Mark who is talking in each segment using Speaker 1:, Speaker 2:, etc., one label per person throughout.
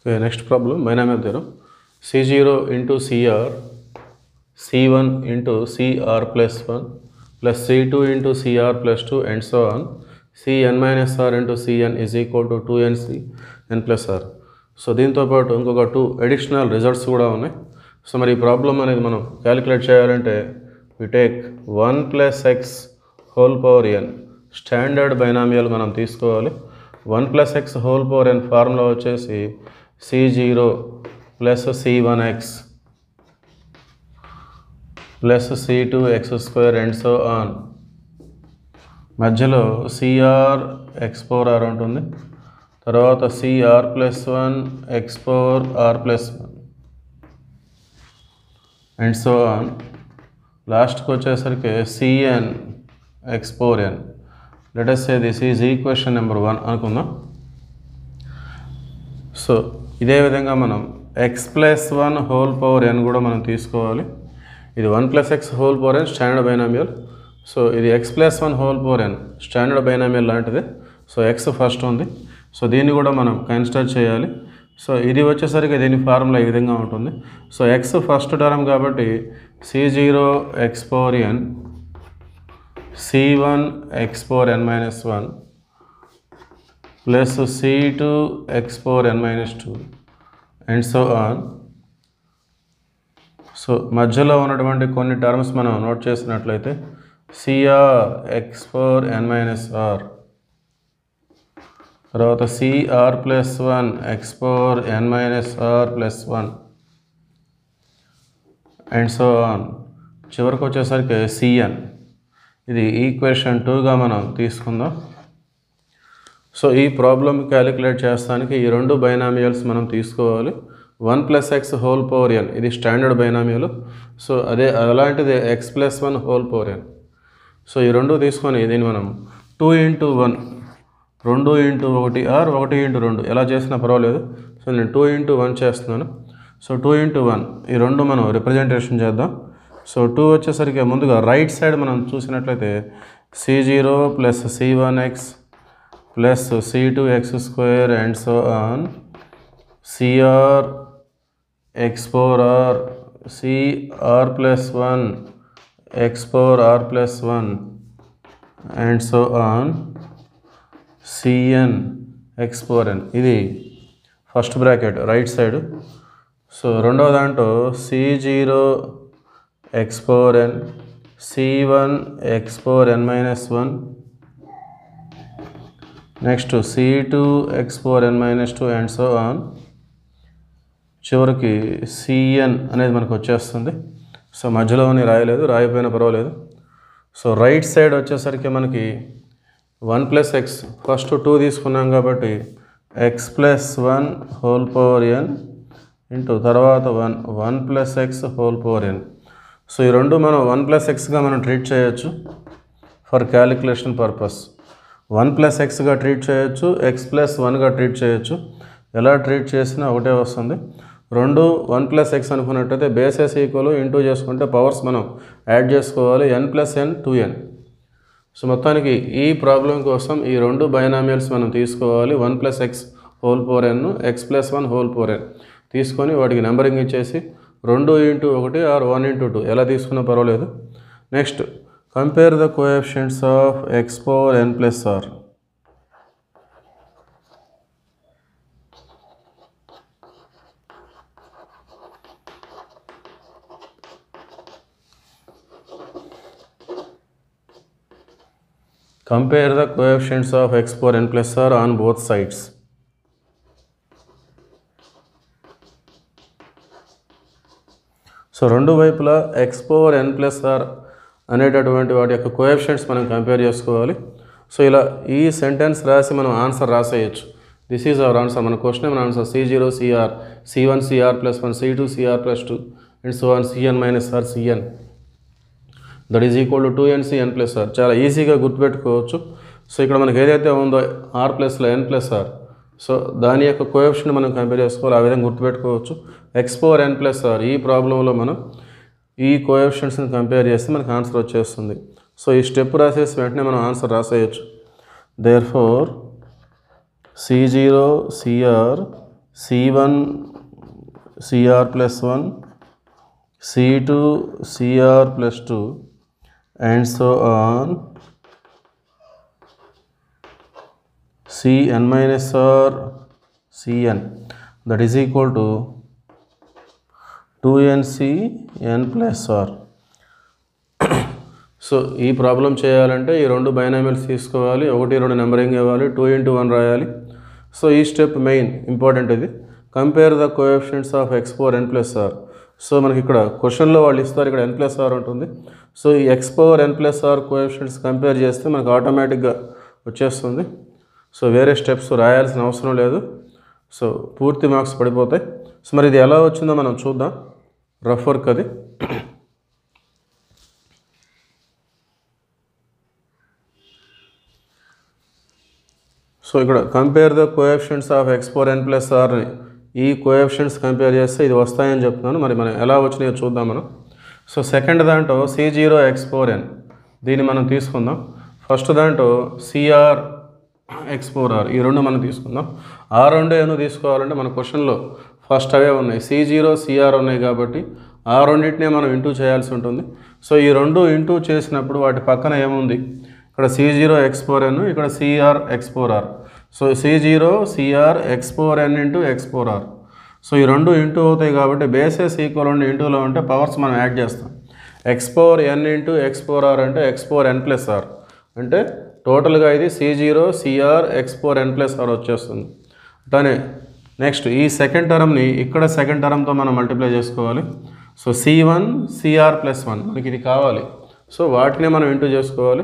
Speaker 1: Okay, next problem, binomial theorem. C0 into CR, C1 into CR plus 1 plus C2 into CR plus 2 and so on. Cn minus R into Cn is equal to 2nc n plus R. So దీంతో పాటు ఇంకొక two additional results కూడా ఉన్నాయి so మరి ఈ problem అనేది మనం calculate చేయాలంటే we take one plus x whole power n standard binomial మనం తీసుకోవాలి one plus x whole power n formula వచ్చేసి C zero plus C one x plus C two x square and so on మధ్యలో C r x four r ఉంటుంది తర్వాత C r plus one x four r plus one and so on లాస్ట్కి వచ్చేసరికి C n x four n let us say this is equation number one అనుకుందాం so ఇదే విధంగా మనం x plus one whole power n కూడా మనం తీసుకోవాలి ఇది one plus x whole power n standard binomial so ఇది x plus one whole power n standard binomial లాంటిది సో ఎక్స్ ఫస్ట్ ఉంది సో దీన్ని కూడా మనం కన్సిడర్ చేయాలి సో ఇది వచ్చేసరికి దీని ఫార్ములా ఈ విధంగా ఉంటుంది సో ఎక్స్ ఫస్ట్ టర్మ్ కాబట్టి C zero x power n C one x power n minus one plus C two x power n minus two and so on so మధ్యలో ఉన్నటువంటి కొన్ని టర్మ్స్ మనం నోట్ చేసినట్లయితే C r x four n minus r తర్వాత C r plus one x four n minus r plus one and so on చివరికి వచ్చేసరికి CN ఇది equation టూగా మనం తీసుకుందాం సో ఈ ప్రాబ్లం క్యాలిక్యులేట్ చేస్తానికి ఈ రెండు బైనామియల్స్ మనం తీసుకోవాలి one plus x whole power n ఇది స్టాండర్డ్ బైనామియల్ సో అదే అలాంటిది x plus one whole power n so ఈ రెండు తీసుకొని దీన్ని మనం టూ ఇంటూ వన్ రెండు ఇంటూ ఒకటి ఆర్ ఒకటి ఇంటూ రెండు ఎలా చేసినా పర్వాలేదు సో నేను టూ ఇంటూ వన్ చేస్తున్నాను సో టూ ఇంటూ వన్ ఈ రెండు మనం రిప్రజెంటేషన్ చేద్దాం సో టూ వచ్చేసరికి ముందుగా రైట్ సైడ్ మనం చూసినట్లయితే C zero plus C one x plus C two x square and so on C r x four r C r plus one x four r plus one and so on C n x four n ఇది first bracket right side so రెండవ దాంట్లో C zero x four n C one x four n minus one next C two x four n minus two and so on చివరికి CN అనేది మనకు వచ్చేస్తుంది so మధ్యలోని రాయలేదు రాయిపోయినా పర్వాలేదు so right side వచ్చేసరికి మనకి one plus x first two తీసుకున్నాం కాబట్టి x plus one whole power n into తర్వాత one one plus x whole power n so ఈ రెండు మనం వన్ ప్లస్ ఎక్స్గా మనం ట్రీట్ చేయొచ్చు for calculation purpose one plus ఎక్స్గా ట్రీట్ చేయొచ్చు ఎక్స్ ప్లస్ వన్గా ట్రీట్ చేయొచ్చు ఎలా ట్రీట్ చేసినా ఒకటే వస్తుంది రెండు వన్ ప్లస్ ఎక్స్ అనుకున్నట్టయితే బేసెస్ ఈక్వల్ ఇంటూ చేసుకుంటే పవర్స్ మనం యాడ్ చేసుకోవాలి ఎన్ ప్లస్ ఎన్ టూ ఎన్ సో మొత్తానికి ఈ ప్రాబ్లం కోసం ఈ రెండు బైనామియల్స్ మనం తీసుకోవాలి one plus x whole power n x plus one whole power n తీసుకొని వాటికి నెంబరింగ్ ఇచ్చేసి రెండు ఇంటూ ఒకటి ఆర్ వన్ ఇంటూ టూ ఎలా తీసుకున్నా పర్వాలేదు next compare the coefficients of x power n plus r Compare the coefficients of x power n plus r on both sides. So రెండు వైపులా x power n plus r అనేటటువంటి వాటి యొక్క coefficients మనం compare చేసుకోవాలి సో ఇలా ఈ sentence రాసి మనం ఆన్సర్ రాసేయచ్చు దిస్ ఈజ్ అవర్ ఆన్సర్ మన క్వశ్చన్ మన answer C zero C r C one C r plus one C two C r plus two and so one C n minus r C n that is equal to two n C n plus r చాలా ఈజీగా గుర్తుపెట్టుకోవచ్చు so ఇక్కడ మనకి ఏదైతే ఉందో are ప్లస్లో ఎన్ plus r so దాని యొక్క కోఎఫిషియంట్ మనం కంపేర్ చేసుకోవాలి ఆ విధంగా గుర్తుపెట్టుకోవచ్చు x power n plus r ఈ ప్రాబ్లంలో మనం ఈ కోఎఫిషియంట్స్ని కంపేర్ చేస్తే మనకి ఆన్సర్ వచ్చేస్తుంది సో ఈ స్టెప్ రాసేసి వెంటనే మనం ఆన్సర్ రాసేయచ్చు therefore C zero C r C one C r plus one C two C r plus two and so on Cn minus r Cn that is equal to 2nc n plus r so ఈ problem చేయాలంటే ఈ రెండు binomials తీసుకోవాలి ఒకటి రెండు numbering ఇవ్వాలి two into one రాయాలి so ఈ స్టెప్ మెయిన్ ఇంపార్టెంట్ ఇది compare the coefficients of x power n plus r so మనకి ఇక్కడ క్వశ్చన్లో వాళ్ళు ఇస్తారు ఇక్కడ ఎన్ ప్లస్ ఆర్ ఉంటుంది సో ఈ x power n plus r coefficients compare చేస్తే మనకు ఆటోమేటిక్గా వచ్చేస్తుంది సో వేరే స్టెప్స్ రాయాల్సిన అవసరం లేదు సో పూర్తి మార్క్స్ పడిపోతాయి సో మరి ఇది ఎలా వచ్చిందో మనం చూద్దాం రఫ్ వర్క్ అది సో ఇక్కడ compare the coefficients of x four n plus ఆర్ని ఈ కోఎఫిషియంట్స్ కంపేర్ చేస్తే ఇది వస్తాయని చెప్తున్నాను మరి మనం ఎలా వచ్చినాయో చూద్దాం మనం సో సెకండ్ దాంట్లో C zero x four n దీన్ని మనం తీసుకుందాం ఫస్ట్ దాంట్లో సిఆర్ ఎక్స్ ఫోర్ ఆర్ ఈ రెండు మనం తీసుకుందాం ఆ రెండు ఏమో తీసుకోవాలంటే మన క్వశ్చన్లో ఫస్ట్ అవే ఉన్నాయి సి జీరో సిఆర్ ఉన్నాయి కాబట్టి ఆ రెండింటినే మనం ఇంటూ చేయాల్సి ఉంటుంది సో ఈ రెండు ఇంటూ చేసినప్పుడు వాటి పక్కన ఏముంది ఇక్కడ C zero x four n ఇక్కడ C r x four r so C zero C r x four n into x four r so ఈ రెండు ఇంటూ అవుతాయి కాబట్టి బేసెస్ ఈక్వల్ ఉండి ఇంటూలో ఉంటే పవర్స్ మనం యాడ్ చేస్తాం x power n into x four r అంటే x four n plus r అంటే టోటల్గా ఇది C zero C r x four n plus r వచ్చేస్తుంది అట్లానే నెక్స్ట్ ఈ సెకండ్ టర్మ్ని ఇక్కడ సెకండ్ టర్మ్తో మనం మల్టిప్లై చేసుకోవాలి so C one C r plus one మనకి ఇది కావాలి సో వాటిని మనం ఇంటూ చేసుకోవాలి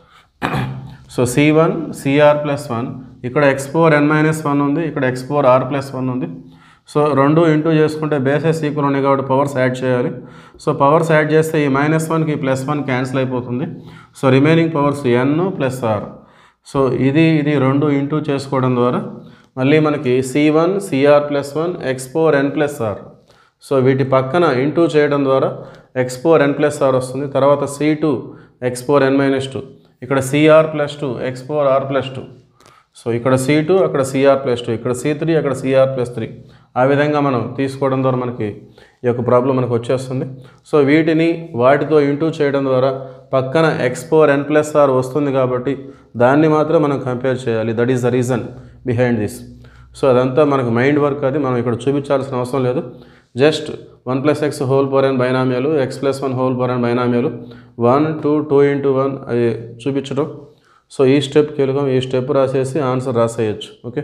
Speaker 1: so C one C r plus one ఇక్కడ x four n minus one ఉంది ఇక్కడ x four r plus one ఉంది సో రెండు ఇంటూ చేసుకుంటే బేసెస్ ఈక్వల్ ఉన్నాయి కాబట్టి పవర్స్ యాడ్ చేయాలి సో పవర్స్ యాడ్ చేస్తే ఈ మైనస్ వన్కి ప్లస్ వన్ క్యాన్సిల్ అయిపోతుంది so remaining powers n plus r so ఇది ఇది రెండు ఇంటూ చేసుకోవడం ద్వారా మళ్ళీ మనకి C one C r plus one x four n plus r so వీటి పక్కన ఇంటూ చేయడం ద్వారా x four n plus r వస్తుంది తర్వాత C two x four n minus two ఇక్కడ C r plus two x four r plus two so ఇక్కడ C two అక్కడ C r plus two ఇక్కడ సి త్రీ అక్కడ సిఆర్ ప్లస్ త్రీ ఆ విధంగా మనం తీసుకోవడం ద్వారా మనకి ఈ యొక్క ప్రాబ్లం మనకు వచ్చేస్తుంది సో వీటిని వాటితో ఇంటూ చేయడం ద్వారా పక్కన x four n plus r వస్తుంది కాబట్టి దాన్ని మాత్రం మనం కంపేర్ చేయాలి that is the reason behind this so అదంతా మనకు మైండ్ వర్క్ అది మనం ఇక్కడ చూపించాల్సిన అవసరం లేదు just one plus x whole power and బైనామియాలు x plus one whole power and బైనామియాలు one two two into one అది చూపించడం సో ఈ స్టెప్ కీలకం ఈ స్టెప్ రాసేసి ఆన్సర్ రాసేయచ్చు ఓకే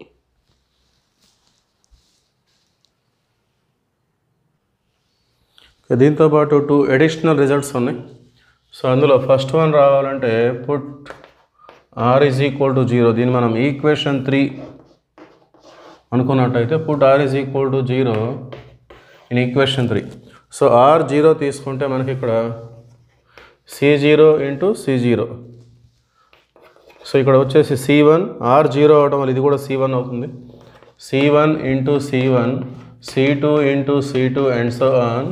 Speaker 1: దీంతో పాటు టూ అడిషనల్ రిజల్ట్స్ ఉన్నాయి సో అందులో ఫస్ట్ వన్ రావాలంటే put are is equal to zero దీన్ని మనం ఈక్వేషన్ త్రీ అనుకున్నట్టయితే put are is equal to zero in equation three so r zero తీసుకుంటే మనకి ఇక్కడ C zero into C zero so ఇక్కడ వచ్చేసి సి వన్ ఆర్ జీరో అవడం వల్ల ఇది కూడా సి వన్ అవుతుంది C one into C one C two into C two and so on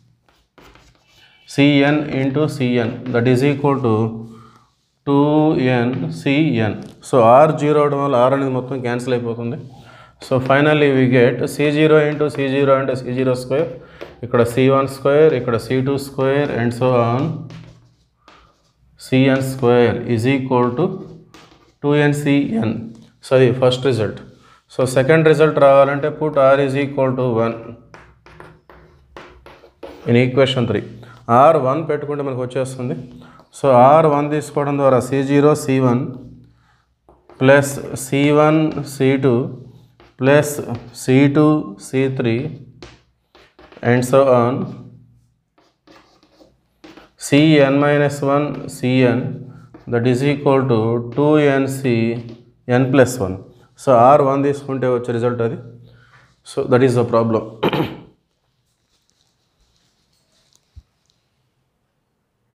Speaker 1: C n into C n that is equal to two n CN so r zero అవడం వల్ల r అనేది మొత్తం cancel అయిపోతుంది so finally we get C zero into C zero అంటే C zero square ఇక్కడ C one square ఇక్కడ C two square and so on C n square is equal to two n CN so అది first result so second result రావాలంటే put are is equal to one in equation three R one పెట్టుకుంటే మనకు వచ్చేస్తుంది so R one తీసుకోవడం ద్వారా C zero C one plus C one C two plus C two C three and so on C N minus one C N that is equal to two N C N plus one so R one తీసుకుంటే వచ్చే result అది so that is the problem